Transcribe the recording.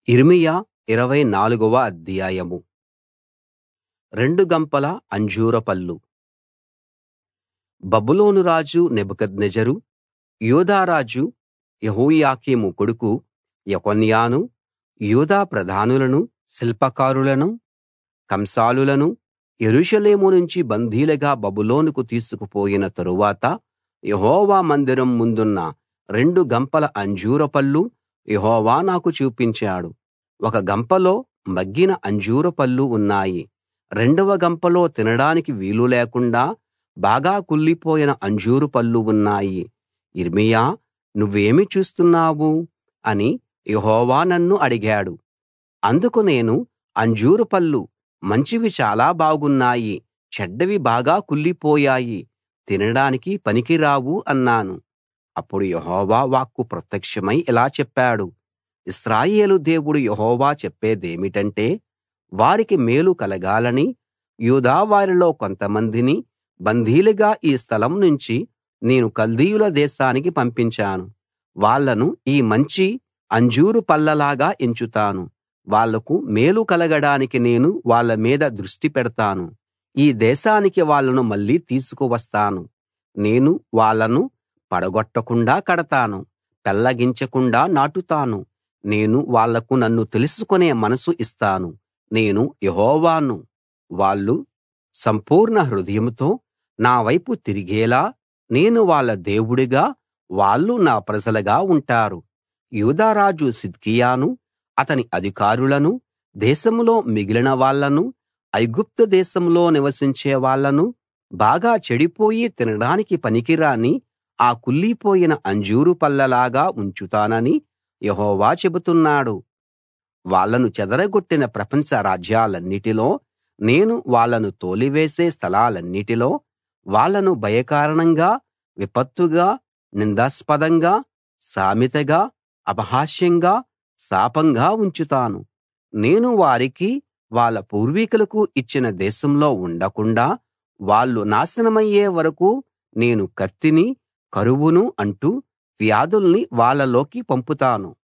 యిర్మీయా ఇరవై నాలుగవ అధ్యాయం రెండు గంపల అంజూర పళ్ళు బబులోను రాజు నెబుకద్నెజరు యూదా రాజు యెహోయాకీము కొడుకు యెకొన్యాను యూదా ప్రధానులను శిల్పకారులను కంసాలులను యెరూషలేము నుంచి బందీలుగా బబులోనుకు తీసుకుపోయిన తరువాత యెహోవా మందిరం ముందున్న రెండు గంపల అంజూర పళ్ళు యెహోవా నాకు చూపించాడు ఒక గంపలో మగ్గిన అంజూర పళ్ళు ఉన్నాయి రెండవ గంపలో తినడానికి వీలు లేకుండా బాగా కుళ్ళిపోయిన అంజూరు పళ్ళు ఉన్నాయి యిర్మీయా నువ్వేమి చూస్తున్నావు అని యెహోవా నన్ను అడిగాడు అందుకు నేను అంజూరు పళ్ళు మంచివి చాలా బాగున్నాయి చెడ్డవి బాగా కుళ్ళిపోయాయి తినడానికి పనికిరావు అన్నాను అప్పుడు యెహోవా వాక్కు ప్రత్యక్షమై ఇలా చెప్పాడు ఇశ్రాయేలు దేవుడు యెహోవా చెప్పేదేమిటంటే వారికి మేలు కలగాలని యూదా వారిలో కొంతమందిని బందీలుగా ఈ స్థలం నుంచి నేను కల్దీయుల దేశానికి పంపించాను వాళ్ళను ఈ మంచి అంజూరు పళ్ళలాగా ఎంచుతాను వాళ్లకు మేలు కలగడానికి నేను వాళ్ళ మీద దృష్టి పెడతాను ఈ దేశానికి వాళ్ళను మళ్ళీ తీసుకువస్తాను నేను వాళ్ళను పడగొట్టకుండా కడతాను పెళ్లగించకుండా నాటుతాను నేను వాళ్లకు నన్ను తెలుసుకునే మనసు ఇస్తాను నేను యెహోవాను వాళ్ళు సంపూర్ణ హృదయంతో నా వైపు తిరిగేలా నేను వాళ్ళ దేవుడిగా వాళ్ళు నా ప్రజలుగా ఉంటారు యూదా రాజు సిద్కియాను అతని అధికారులను దేశంలో మిగిలిన వాళ్ళను ఐగుప్తు దేశంలో నివసించే వాళ్ళను బాగా చెడిపోయి తినడానికి పనికిరాని ఆ కుళ్ళిపోయిన అంజూరు పళ్ళలాగా ఉంచుతానని యెహోవా చెబుతున్నాడు వాళ్ళను చెదరగొట్టిన ప్రపంచ రాజ్యాలన్నిటిలో నేను వాళ్ళను తోలివేసే స్థలాలన్నిటిలో వాళ్ళను భయకారణంగా విపత్తుగా నిందాస్పదంగా సామెతగా అపహాస్యంగా శాపంగా ఉంచుతాను నేను వారికి వాళ్ళ పూర్వీకులకు ఇచ్చిన దేశంలో ఉండకుండా వాళ్ళు నాశనమయ్యే వరకూ నేను కత్తిని కరువును అంటూ వ్యాధుల్ని వాళ్ళలోకి పంపుతాను